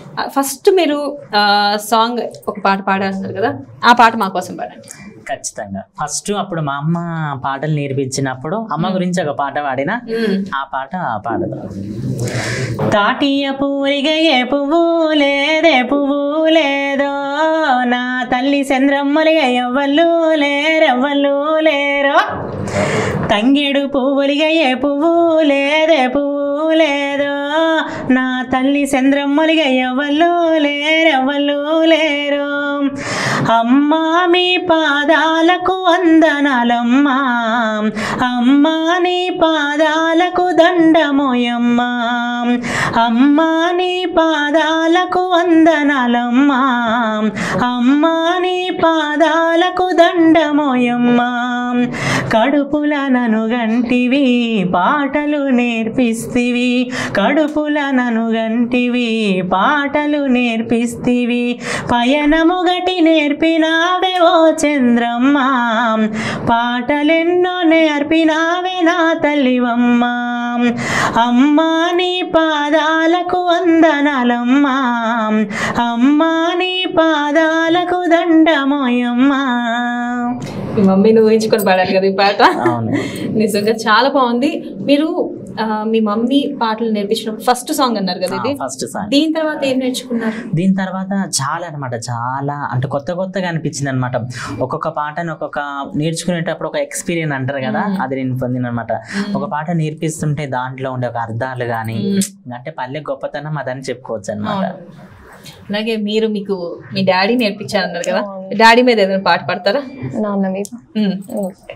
First మీరు song ఒక పాట పాడారు కదా ఆ పాట మా కోసం పాడండి ఖచ్చితంగా ఫస్ట్ అప్పుడు మా అమ్మ పాటలు నేర్పించినప్పుడు అమ్మ గురించి ఒక పాట పాడిన ఆ పాట పాడదు తాటియ పూరిగా ఏ పువ్వు లేదే పువ్వు లేదో నా తల్లి చంద్రమ్మలిగా ఎవ్వళ్ళు లేరెవ్వళ్ళు లేరో తంగేడు పువ్వులిగా ఏ పువ్వు లేదే పువ్వు లేదో నా తల్లి చంద్రమ్మలిగా ఎవ్వళ్ళు లేరెవ్వళ్ళు లేరు అమ్మా మీ పాదాలకు వందనాలమ్మా అమ్మా నీ పాదాలకు దండమోయమ్మా అమ్మా నీ పాదాలకు వందనాలమ్మా అమ్మా నీ పాదాలకు దండమోయమ్మా కడుపుల నను గంటివి పాటలు నేర్పిస్తివి కడుపుల నను గంటివి పాటలు నేర్పిస్తివి పయనముగటి నేర్పినావే ఓ చంద్రమ్మ పాటలెన్నో నేర్పినావే నా తల్లివమ్మ అమ్మా నీ పాదాలకు వందనాలమ్మా అమ్మా నీ పాదాలకు దండమోయమ్మా మీ మమ్మీని ఊహించుకొని పాడారు కదా ఈ పాట అవును నిజంగా చాలా బాగుంది మీరు ఆ, మీ మమ్మీ పాటలు నేర్పించినప్పుడు ఫస్ట్ సాంగ్ అన్నారు కదా ఇది ఫస్ట్ సాంగ్ దీని తర్వాత ఏం నేర్చుకున్నారు దీని తర్వాత చాలా అన్నమాట చాలా అంటే కొత్త కొత్తగా అనిపించింది అనమాట ఒక్కొక్క పాటను ఒక్కొక్క నేర్చుకునేటప్పుడు ఒక ఎక్స్పీరియన్స్ అంటారు కదా అది నేను పొందిన అనమాట ఒక పాట నేర్పిస్తుంటే దాంట్లో ఉండే ఒక అర్థాలు కానీ అంటే పల్లె గొప్పతనం అదని చెప్పుకోవచ్చు అనమాట అలాగే మీరు మీకు మీ డాడీ నేర్పించారన్నారు కదా డాడీ మీద ఏదైనా పాట పాడతారా నాన్న మీద ఉమ్. ఓకే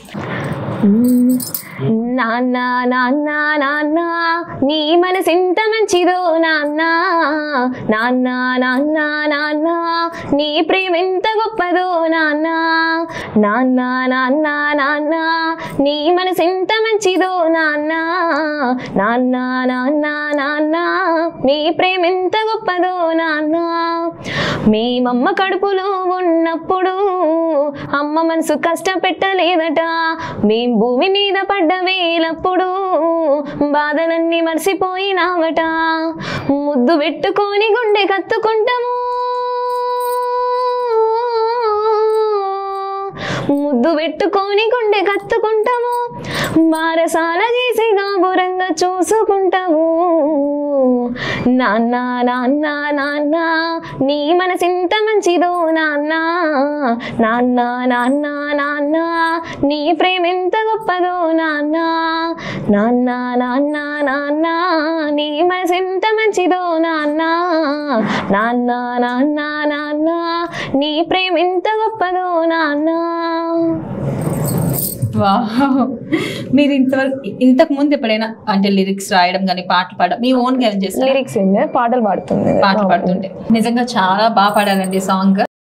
నాన్న నాన్న నాన్న నీ మనసెంత మంచిదో నాన్న నాన్న నాన్న నాన్న నీ ప్రేమ ఎంత గొప్పదో నాన్న నాన్న నాన్న నాన్న నీ మనసెంత మంచిదో నాన్న నాన్న నాన్న నాన్న నీ ప్రేమ ఎంత గొప్పదో నాన్న మేమమ్మ కడుపులో ఉన్నప్పుడు అమ్మ మనసు కష్టపెట్టలేదట మేం భూమి మీద పడ్డ వేలప్పుడు బాధలన్నీ మర్చిపోయినావట ముద్దు పెట్టుకొని గుండె కత్తుకుంటాము ముద్దు పెట్టుకొని గుండె కత్తుకుంటాము బారసాల చేసి గాబురంగా చూసుకుంటాము నాన్న నాన్న నాన్న నీ మనసింత మంచిదో నాన్న నాన్న నాన్న నాన్న నీ ప్రేమ ఎంత గొప్పదో నాన్న నాన్న నాన్న నాన్న నీ మనసింత మంచిదో నాన్న నాన్న నాన్న నాన్న నీ ప్రేమ ఎంత గొప్పదో నాన్న వావ్. మీరు ఇంతవరకు ఇంతకు ముందు ఎప్పుడైనా అంటే లిరిక్స్ రాయడం కానీ పాటలు పాడడం మీ ఓన్ గా ఏం చేస్తారు లిరిక్స్ ఏంటి పాటలు పాడుతుంది పాటలు పాడుతుంటే నిజంగా చాలా బాగా పాడారండి సాంగ్